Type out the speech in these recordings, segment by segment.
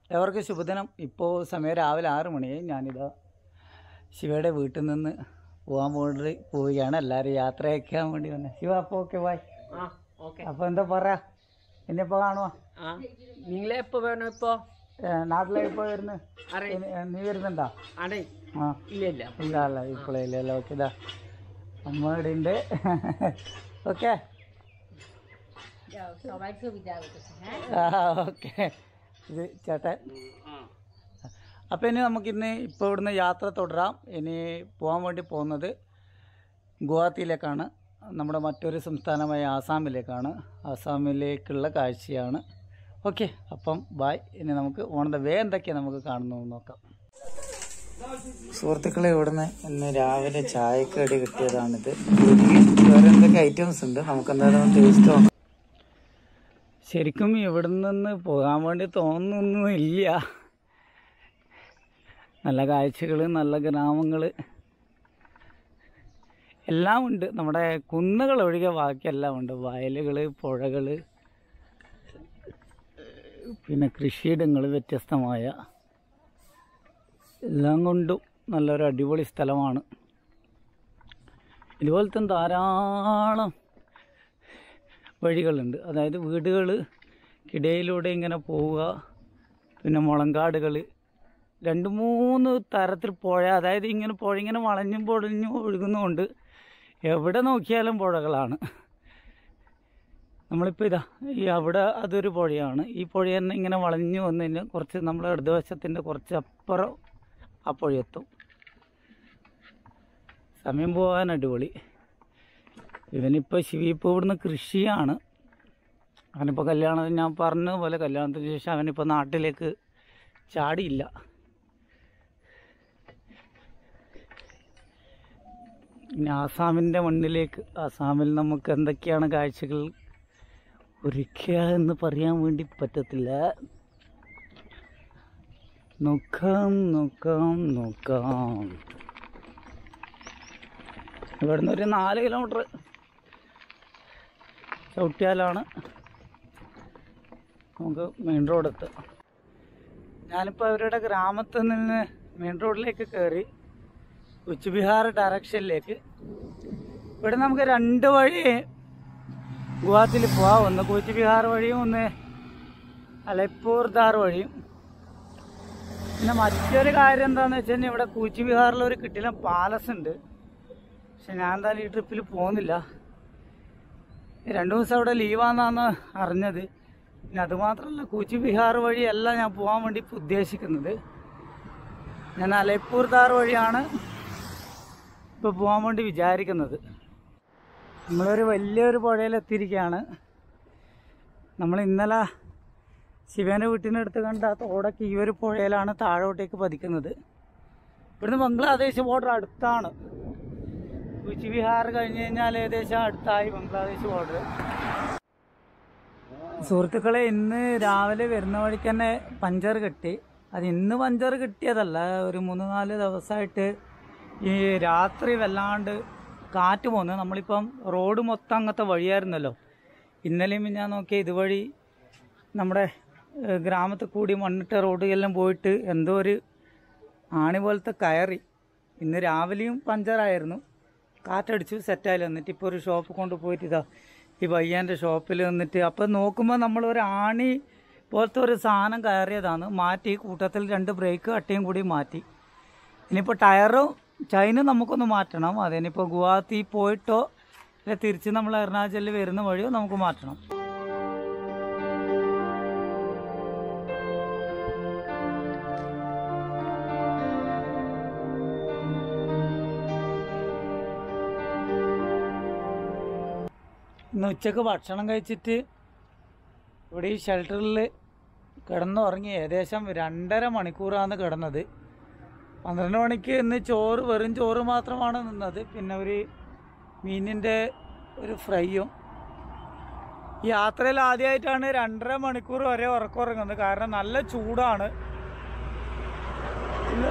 എവർക്ക് ശുഭദിനം ഇപ്പോൾ സമയം രാവിലെ ആറ് മണിയായി ഞാനിതാ ശിവയുടെ വീട്ടിൽ നിന്ന് പോകാൻ വേണ്ടി പോവുകയാണ് എല്ലാവരും യാത്രയാക്കാൻ വേണ്ടി വന്നത് ശിവ അപ്പോൾ ഓക്കെ ബായ് ആ ഓക്കെ അപ്പോൾ എന്താ പറയാ ഇന്നിപ്പോൾ കാണുവാ ആ നിങ്ങളെ എപ്പോ വേണം ഇപ്പോ നാട്ടിലേക്ക് ഇപ്പോൾ വരുന്നത് അറേ നീ വരുന്നുണ്ടോ അടേ ആ ഇല്ല ഇല്ല ഇല്ല അല്ല ഇപ്പോഴേ ഇല്ല അല്ല ഓക്കെ ഇതാ അമ്മ ഇവിടെ ഉണ്ട് ഓക്കെ ഓക്കെ ഇത് ചേട്ടൻ അപ്പോൾ ഇനി നമുക്കിന്ന് ഇപ്പോൾ ഇവിടുന്ന് യാത്ര തുടരാം ഇനി പോകാൻ വേണ്ടി പോകുന്നത് ഗുവാഹത്തിയിലേക്കാണ് നമ്മുടെ മറ്റൊരു സംസ്ഥാനമായ ആസാമിലേക്കാണ് ആസാമിലേക്കുള്ള കാഴ്ചയാണ് ഓക്കെ അപ്പം ബായ് ഇനി നമുക്ക് ഓണത്തെ വേ എന്തൊക്കെയാണ് നമുക്ക് കാണുന്നത് നോക്കാം സുഹൃത്തുക്കളെ ഇവിടുന്ന് ഇന്ന് രാവിലെ ചായക്കടി കിട്ടിയതാണിത് വേറെ എന്തൊക്കെ ഐറ്റംസ് ഉണ്ട് നമുക്ക് എന്തായാലും ടേസ്റ്റ് നോക്കാം ശരിക്കും ഇവിടെ നിന്ന് പോകാൻ വേണ്ടി തോന്നുന്നില്ല നല്ല കാഴ്ചകൾ നല്ല ഗ്രാമങ്ങൾ എല്ലാം ഉണ്ട് നമ്മുടെ കുന്നുകൾ ഒഴികെ ബാക്കിയെല്ലാം ഉണ്ട് വയലുകൾ പുഴകൾ പിന്നെ കൃഷിയിടങ്ങൾ വ്യത്യസ്തമായ എല്ലാം കൊണ്ടും നല്ലൊരു അടിപൊളി സ്ഥലമാണ് ഇതുപോലത്തെ ധാരാളം വഴികളുണ്ട് അതായത് വീടുകൾക്കിടയിലൂടെ ഇങ്ങനെ പോവുക പിന്നെ മുളങ്കാടുകൾ രണ്ട് മൂന്ന് തരത്തിൽ പുഴ അതായത് ഇങ്ങനെ പുഴ ഇങ്ങനെ വളഞ്ഞും പൊളിഞ്ഞും ഒഴുകുന്നതുകൊണ്ട് എവിടെ നോക്കിയാലും പുഴകളാണ് നമ്മളിപ്പോൾ ഇതാ ഈ അവിടെ അതൊരു പുഴയാണ് ഈ പുഴ തന്നെ ഇങ്ങനെ വളഞ്ഞു വന്നതിന് കുറച്ച് നമ്മുടെ ഇടതുവശത്തിൻ്റെ കുറച്ച് അപ്പുറം ആ പുഴയെത്തും സമയം പോകാൻ അടിപൊളി ഇവനിപ്പോൾ ശിവിപ്പോൾ ഇവിടുന്ന് കൃഷിയാണ് അവനിപ്പോൾ കല്യാണം ഞാൻ പറഞ്ഞതുപോലെ കല്യാണത്തിന് ശേഷം അവനിപ്പോൾ നാട്ടിലേക്ക് ചാടിയില്ല ഇനി ആസാമിൻ്റെ മണ്ണിലേക്ക് ആസാമിൽ നമുക്ക് എന്തൊക്കെയാണ് കാഴ്ചകൾ ഒരുക്കുക എന്ന് പറയാൻ വേണ്ടി പറ്റത്തില്ല നോക്കാം നോക്കാം നോക്കാം ഇവിടുന്ന് ഒരു നാല് കിലോമീറ്റർ ചവിട്ടിയാലാണ് നമുക്ക് മെയിൻ റോഡ് എത്തുക ഞാനിപ്പോൾ അവരുടെ ഗ്രാമത്തിൽ നിന്ന് മെയിൻ റോഡിലേക്ക് കയറി ഉച്ചബിഹാർ ഡയറക്ഷനിലേക്ക് ഇവിടെ നമുക്ക് രണ്ട് വഴി ഗുവാഹത്തിയിൽ പോവാം ഒന്ന് കൂച്ചുബിഹാർ വഴിയും ഒന്ന് അലപ്പൂർ ദാർ വഴിയും പിന്നെ മറ്റൊരു കാര്യം എന്താണെന്ന് വെച്ച് കഴിഞ്ഞാൽ ഇവിടെ കൂച്ചുബിഹാറിൽ ഒരു കിട്ടില്ല പാലസ് ഉണ്ട് പക്ഷെ ഞാൻ എന്തായാലും ഈ ട്രിപ്പിൽ പോകുന്നില്ല രണ്ടു ദിവസം അവിടെ ലീവാന്നാണ് അറിഞ്ഞത് പിന്നെ അതുമാത്രമല്ല കൂച്ചുബിഹാർ വഴിയല്ല ഞാൻ പോകാൻ വേണ്ടി ഇപ്പൊ ഉദ്ദേശിക്കുന്നത് ഞാൻ അലൈപ്പൂർ ദാർ വഴിയാണ് ഇപ്പോൾ പോകാൻ വേണ്ടി വിചാരിക്കുന്നത് നമ്മളൊരു വലിയൊരു പുഴയിലെത്തിയിരിക്കുകയാണ് നമ്മൾ ഇന്നലെ ശിവൻ്റെ വീട്ടിനടുത്ത് കണ്ട ആ തോടൊക്കെ ഈ ഒരു പുഴയിലാണ് താഴോട്ടേക്ക് പതിക്കുന്നത് ഇവിടുന്ന് ബംഗ്ലാദേശ് ബോർഡർ അടുത്താണ് കുച്ചിബിഹാർ കഴിഞ്ഞ് കഴിഞ്ഞാൽ ഏകദേശം അടുത്തായി ബംഗ്ലാദേശ് ബോർഡർ സുഹൃത്തുക്കളെ ഇന്ന് രാവിലെ വരുന്ന വഴിക്ക് തന്നെ പഞ്ചർ കിട്ടി അത് ഇന്ന് പഞ്ചർ കിട്ടിയതല്ല ഒരു മൂന്ന് നാല് ദിവസമായിട്ട് ഈ രാത്രി വല്ലാണ്ട് കാറ്റ് പോകുന്നു നമ്മളിപ്പം റോഡ് മൊത്തം അങ്ങനത്തെ വഴിയായിരുന്നല്ലോ ഇന്നലെയും ഞാൻ നോക്കിയ ഇതുവഴി നമ്മുടെ ഏഹ്, ഗ്രാമത്തിൽ കൂടി മണ്ണിട്ട റോഡ് എല്ലാം പോയിട്ട് എന്തോ ഒരു ആണി പോലത്തെ കയറി ഇന്ന് രാവിലെയും പഞ്ചറായിരുന്നു കാറ്റടിച്ചു സെറ്റായില്ല എന്നിട്ട് ഇപ്പോൾ ഒരു ഷോപ്പ് കൊണ്ടുപോയിട്ട് ഇതാ ഈ പയ്യൻ്റെ ഷോപ്പിൽ വന്നിട്ട് അപ്പം നോക്കുമ്പോൾ നമ്മൾ ഒരു ആണി പോലത്തെ ഒരു സാധനം കയറിയതാണ് മാറ്റി കൂട്ടത്തിൽ രണ്ട് ബ്രേക്ക് കട്ടയും കൂടി മാറ്റി ഇനിയിപ്പോൾ ടയറും ചൈനും നമുക്കൊന്ന് മാറ്റണം അതിനിപ്പോൾ ഗുവാഹത്തി പോയിട്ടോ അല്ലെ തിരിച്ച് നമ്മൾ എറണാകുളത്തിൽ വരുന്ന വഴിയോ നമുക്ക് മാറ്റണം ഇന്ന് ഉച്ചക്ക് ഭക്ഷണം കഴിച്ചിട്ട് ഇവിടെ ഈ ഷെൽട്ടറിൽ കിടന്നുറങ്ങി ഏകദേശം രണ്ടര മണിക്കൂറാണ് കിടന്നത് പന്ത്രണ്ട് മണിക്ക് ഇന്ന് ചോറ് വെറും ചോറ് മാത്രമാണ് നിന്നത് പിന്നെ ഒരു മീനിൻ്റെ ഒരു ഫ്രൈയും ഈ യാത്രയിൽ ആദ്യമായിട്ടാണ് രണ്ടര മണിക്കൂർ വരെ ഉറക്കമുറങ്ങുന്നത് കാരണം നല്ല ചൂടാണ് പിന്നെ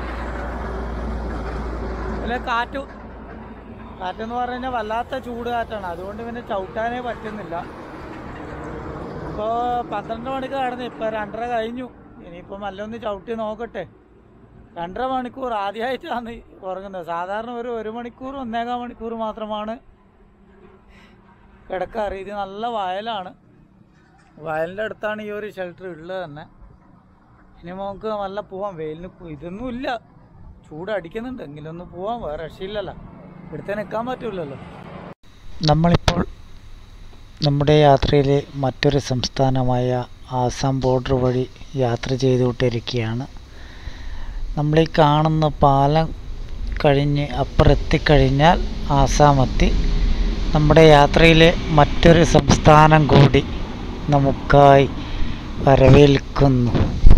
പിന്നെ കാറ്റു കാറ്റെന്ന് പറഞ്ഞു കഴിഞ്ഞാൽ വല്ലാത്ത ചൂട് കാറ്റാണ് അതുകൊണ്ട് പിന്നെ ചവിട്ടാനേ പറ്റുന്നില്ല ഇപ്പോൾ പന്ത്രണ്ട് മണിക്ക് കടന്നു ഇപ്പോൾ രണ്ടര കഴിഞ്ഞു ഇനിയിപ്പോൾ നല്ലൊന്ന് ചവിട്ടി നോക്കട്ടെ രണ്ടര മണിക്കൂർ ആദ്യമായിട്ടാണ് ഉറങ്ങുന്നത് സാധാരണ ഒരു ഒരു മണിക്കൂർ ഒന്നേകാൽ മണിക്കൂർ മാത്രമാണ് കിടക്കാറ് ഇത് നല്ല വയലാണ് വയലിൻ്റെ അടുത്താണ് ഈ ഒരു ഷെൽട്ടർ ഉള്ളത് തന്നെ ഇനി നമുക്ക് നല്ല പോവാം വെയിലിന് പോ- ഇതൊന്നും ഇല്ല ചൂട് അടിക്കുന്നുണ്ട് എങ്കിലും ഒന്ന് പോവാം വേറെ രക്ഷയില്ലല്ലോ ഇവിടുത്തെ നിൽക്കാൻ പറ്റൂലല്ലോ നമ്മളിപ്പോൾ നമ്മുടെ യാത്രയിലെ മറ്റൊരു സംസ്ഥാനമായ ആസാം ബോർഡർ വഴി യാത്ര ചെയ്തുകൊണ്ടിരിക്കുകയാണ് നമ്മൾ ഈ കാണുന്ന പാലം കഴിഞ്ഞ് അപ്പുറത്തെക്കഴിഞ്ഞാൽ ആസാം എത്തി നമ്മുടെ യാത്രയിലെ മറ്റൊരു സംസ്ഥാനം കൂടി നമുക്കായി വരവേൽക്കുന്നു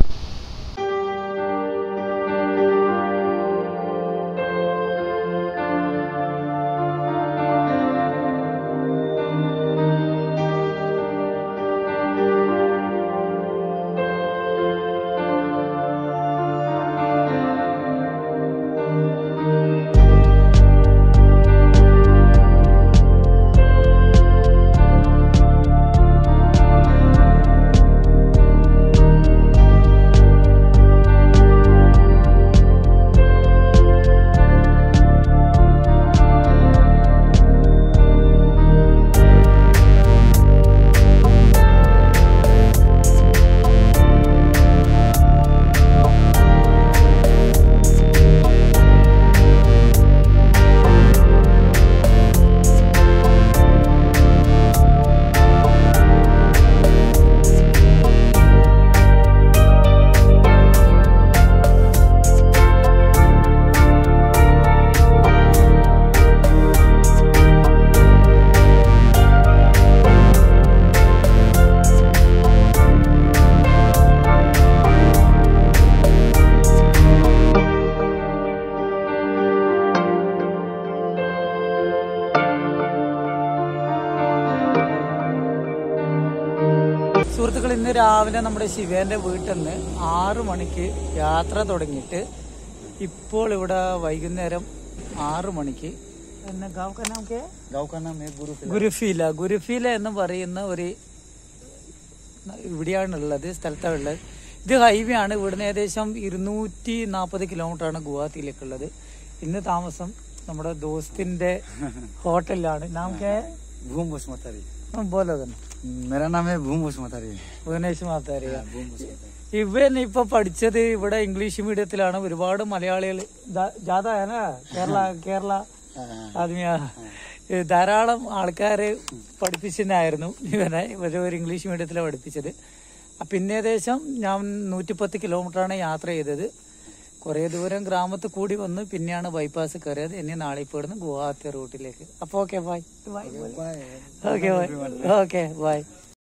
സുഹൃത്തുക്കൾ ഇന്ന് രാവിലെ നമ്മുടെ ശിവേന്റെ വീട്ടിൽ നിന്ന് ആറു മണിക്ക് യാത്ര തുടങ്ങിയിട്ട് ഇപ്പോൾ ഇവിടെ വൈകുന്നേരം ആറു മണിക്ക് എന്നെ ഗാവ് കാ നാം ക്യാ ഹൈ? गांव का नाम है गुरु ഗുരുഫീല ഗുരുഫീല എന്ന് പറയുന്ന ഒരു ഇവിടെയാണുള്ളത് സ്ഥലത്താണുള്ളത് ഇത് ഹൈവേ ആണ് ഇവിടുന്ന് ഏകദേശം ഇരുന്നൂറ്റി നാൽപ്പത് കിലോമീറ്റർ ആണ് ഗുവാഹത്തിയിലേക്കുള്ളത് ഇന്ന് താമസം നമ്മുടെ ദോസ്തിന്റെ ഹോട്ടലിലാണ് നാം കേ भूम बसमतारी പോലെ തന്നെ मेरा नाम है भूम बसमतारी ഭുവനേഷ് മാത്താരിയ भूम बसमतारी ഇവൻ ഇപ്പൊ പഠിച്ചത് ഇവിടെ ഇംഗ്ലീഷ് മീഡിയത്തിലാണ് ഒരുപാട് മലയാളികൾ ജാഥ കേരള കേരള ആദ്മിയ ഏ, ധാരാളം ആൾക്കാര് പഠിപ്പിച്ചിട്ടുണ്ടായിരുന്നു ഇവനെ ഇവരെ ഒരു ഇംഗ്ലീഷ് മീഡിയത്തിലാണ് പഠിപ്പിച്ചത് അപ്പൊ പിന്നെ ഏകദേശം ഞാൻ നൂറ്റിപ്പത്ത് കിലോമീറ്ററാണ് യാത്ര ചെയ്തത് കുറേ ദൂരം ഗ്രാമത്തിൽ കൂടി വന്ന് പിന്നെയാണ് ബൈപ്പാസ് കയറിയത് ഇനി നാളെ ഇപ്പോൾ ഇവിടുന്ന് ഗുവാഹത്തി റൂട്ടിലേക്ക് അപ്പൊ okay bye bye okay bye okay by